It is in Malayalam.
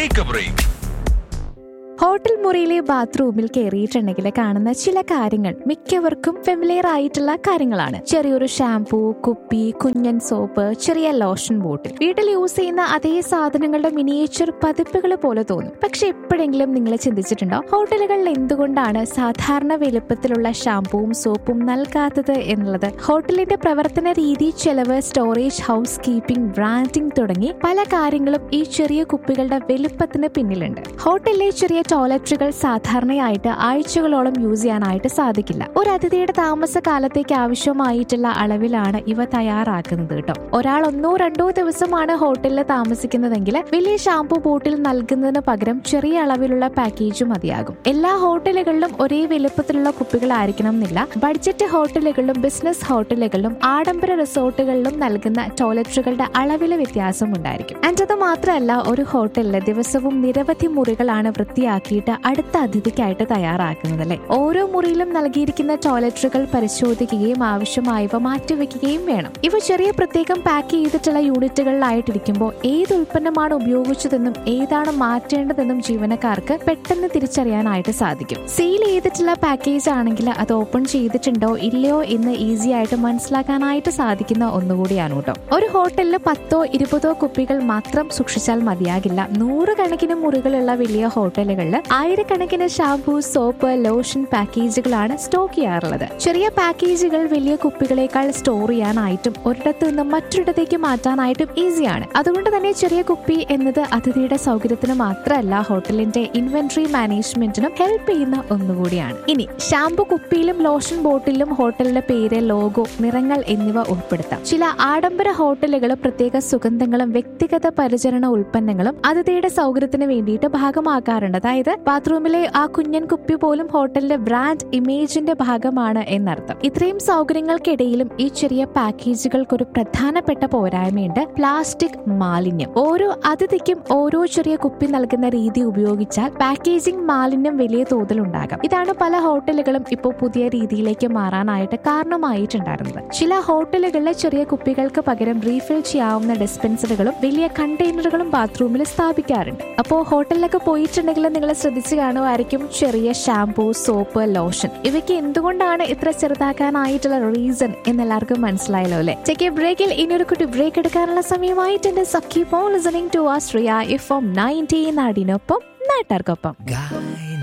ടേക്ക് എ ബ്രേക്ക് ഹോട്ടൽ മുറിയിലെ ബാത്റൂമിൽ കയറിയിട്ടുണ്ടെങ്കിൽ കാണുന്ന ചില കാര്യങ്ങൾ മിക്കവർക്കും ഫെമിലിയർ ആയിട്ടുള്ള കാര്യങ്ങളാണ് ചെറിയൊരു ഷാംപൂ കുപ്പി കുഞ്ഞൻ സോപ്പ് ചെറിയ ലോഷൻ ബോട്ടിൽ വീട്ടിൽ യൂസ് ചെയ്യുന്ന അതേ സാധനങ്ങളുടെ മിനിയേച്ചർ പതിപ്പുകൾ പോലെ തോന്നും പക്ഷെ എപ്പോഴെങ്കിലും നിങ്ങൾ ചിന്തിച്ചിട്ടുണ്ടോ ഹോട്ടലുകളിൽ എന്തുകൊണ്ടാണ് സാധാരണ വലുപ്പത്തിലുള്ള ഷാംപൂവും സോപ്പും നൽകാത്തത് എന്നുള്ളത് ഹോട്ടലിന്റെ പ്രവർത്തന രീതി ചെലവ് സ്റ്റോറേജ് ഹൗസ് കീപ്പിംഗ് ബ്രാൻഡിംഗ് തുടങ്ങി പല കാര്യങ്ങളും ഈ ചെറിയ കുപ്പികളുടെ വലുപ്പത്തിന് പിന്നിലുണ്ട് ഹോട്ടലിലെ ചെറിയ ടോയ്ലറ്റുകൾ സാധാരണയായിട്ട് ആഴ്ചകളോളം യൂസ് ചെയ്യാനായിട്ട് സാധിക്കില്ല ഒരു അതിഥിയുടെ താമസ കാലത്തേക്ക് ആവശ്യമായിട്ടുള്ള അളവിലാണ് ഇവ തയ്യാറാക്കുന്നത് കേട്ടോ ഒരാൾ ഒന്നോ രണ്ടോ ദിവസമാണ് ഹോട്ടലിൽ താമസിക്കുന്നതെങ്കിൽ വലിയ ഷാംപൂ ബോട്ടിൽ നൽകുന്നതിന് പകരം ചെറിയ അളവിലുള്ള പാക്കേജ് മതിയാകും എല്ലാ ഹോട്ടലുകളിലും ഒരേ വലുപ്പത്തിലുള്ള കുപ്പികളായിരിക്കണം എന്നില്ല ബഡ്ജറ്റ് ഹോട്ടലുകളിലും ബിസിനസ് ഹോട്ടലുകളിലും ആഡംബര റിസോർട്ടുകളിലും നൽകുന്ന ടോയ്ലറ്റുകളുടെ അളവിൽ വ്യത്യാസം ഉണ്ടായിരിക്കും ആൻഡ് അത് മാത്രമല്ല ഒരു ഹോട്ടലിൽ ദിവസവും നിരവധി മുറികളാണ് വൃത്തിയാക്കിയിട്ട് അടുത്ത അതിഥിക്കായിട്ട് തയ്യാറാക്കുന്നത് അല്ലെ ഓരോ മുറിയിലും നൽകിയിരിക്കുന്ന ടോയ്ലറ്റുകൾ പരിശോധിക്കുകയും ആവശ്യമായവ മാറ്റിവെക്കുകയും വേണം ഇവ ചെറിയ പ്രത്യേകം പാക്ക് ചെയ്തിട്ടുള്ള യൂണിറ്റുകളിലായിട്ടിരിക്കുമ്പോൾ ഏത് ഉൽപ്പന്നമാണ് ഉപയോഗിച്ചതെന്നും ഏതാണ് മാറ്റേണ്ടതെന്നും ജീവനക്കാർക്ക് പെട്ടെന്ന് തിരിച്ചറിയാനായിട്ട് സാധിക്കും സീൽ ചെയ്തിട്ടുള്ള പാക്കേജ് ആണെങ്കിൽ അത് ഓപ്പൺ ചെയ്തിട്ടുണ്ടോ ഇല്ലയോ എന്ന് ഈസി ആയിട്ട് മനസ്സിലാക്കാനായിട്ട് സാധിക്കുന്ന ഒന്നുകൂടിയാണ് കേട്ടോ ഒരു ഹോട്ടലിൽ പത്തോ ഇരുപതോ കുപ്പികൾ മാത്രം സൂക്ഷിച്ചാൽ മതിയാകില്ല നൂറുകണക്കിന് മുറികളുള്ള വലിയ ഹോട്ടലുകളിൽ ആയിരക്കണക്കിന് ഷാംപൂ സോപ്പ് ലോഷൻ പാക്കേജുകളാണ് സ്റ്റോക്ക് ചെയ്യാറുള്ളത് ചെറിയ പാക്കേജുകൾ വലിയ കുപ്പികളേക്കാൾ സ്റ്റോർ ചെയ്യാനായിട്ടും ഒരിടത്ത് നിന്ന് മറ്റൊരിടത്തേക്ക് മാറ്റാനായിട്ടും ഈസിയാണ് അതുകൊണ്ട് തന്നെ ചെറിയ കുപ്പി എന്നത് അതിഥിയുടെ സൗകര്യത്തിന് മാത്രമല്ല ഹോട്ടലിന്റെ ഇൻവെന്ററി മാനേജ്മെന്റിനും ഹെൽപ്പ് ചെയ്യുന്ന ഒന്നുകൂടിയാണ് ഇനി ഷാംപൂ കുപ്പിയിലും ലോഷൻ ബോട്ടിലും ഹോട്ടലിന്റെ പേര് ലോഗോ നിറങ്ങൾ എന്നിവ ഉൾപ്പെടുത്താം ചില ആഡംബര ഹോട്ടലുകൾ പ്രത്യേക സുഗന്ധങ്ങളും വ്യക്തിഗത പരിചരണ ഉൽപ്പന്നങ്ങളും അതിഥിയുടെ സൗകര്യത്തിന് വേണ്ടിയിട്ട് ഭാഗമാക്കാറുണ്ട് അതായത് ബാത്റൂമിലെ ആ കുഞ്ഞൻ കുപ്പി പോലും ഹോട്ടലിന്റെ ബ്രാൻഡ് ഇമേജിന്റെ ഭാഗമാണ് എന്നർത്ഥം ഇത്രയും സൗകര്യങ്ങൾക്കിടയിലും ഈ ചെറിയ പാക്കേജുകൾക്ക് ഒരു പ്രധാനപ്പെട്ട പോരായ്മയുണ്ട് പ്ലാസ്റ്റിക് മാലിന്യം ഓരോ അതിഥിക്കും ഓരോ ചെറിയ കുപ്പി നൽകുന്ന രീതി ഉപയോഗിച്ചാൽ പാക്കേജിംഗ് മാലിന്യം വലിയ തോതിൽ ഉണ്ടാകാം ഇതാണ് പല ഹോട്ടലുകളും ഇപ്പോൾ പുതിയ രീതിയിലേക്ക് മാറാനായിട്ട് കാരണമായിട്ടുണ്ടായിരുന്നത് ചില ഹോട്ടലുകളിലെ ചെറിയ കുപ്പികൾക്ക് പകരം റീഫിൽ ചെയ്യാവുന്ന ഡിസ്പെൻസറുകളും വലിയ കണ്ടെയ്നറുകളും ബാത്റൂമിൽ സ്ഥാപിക്കാറുണ്ട് അപ്പോൾ ഹോട്ടലിലൊക്കെ പോയിട്ടുണ്ടെങ്കിൽ നിങ്ങൾ ശ്രദ്ധിച്ചു കാണുമായിരിക്കും ചെറിയ ഷാംപൂ സോപ്പ് ലോഷൻ ഇവയ്ക്ക് എന്തുകൊണ്ടാണ് ഇത്ര ചെറുതാക്കാനായിട്ടുള്ള റീസൺ എന്ന് എല്ലാവർക്കും മനസ്സിലായല്ലോ അല്ലെ ചെക്ക് ബ്രേക്കിൽ ഇനി ഒരു കുട്ടി ബ്രേക്ക് എടുക്കാനുള്ള സമയമായിട്ടുണ്ട് സഖി പോ listening to Astria F M nineteen നാടിനൊപ്പം നാട്ടാർക്കൊപ്പം Guy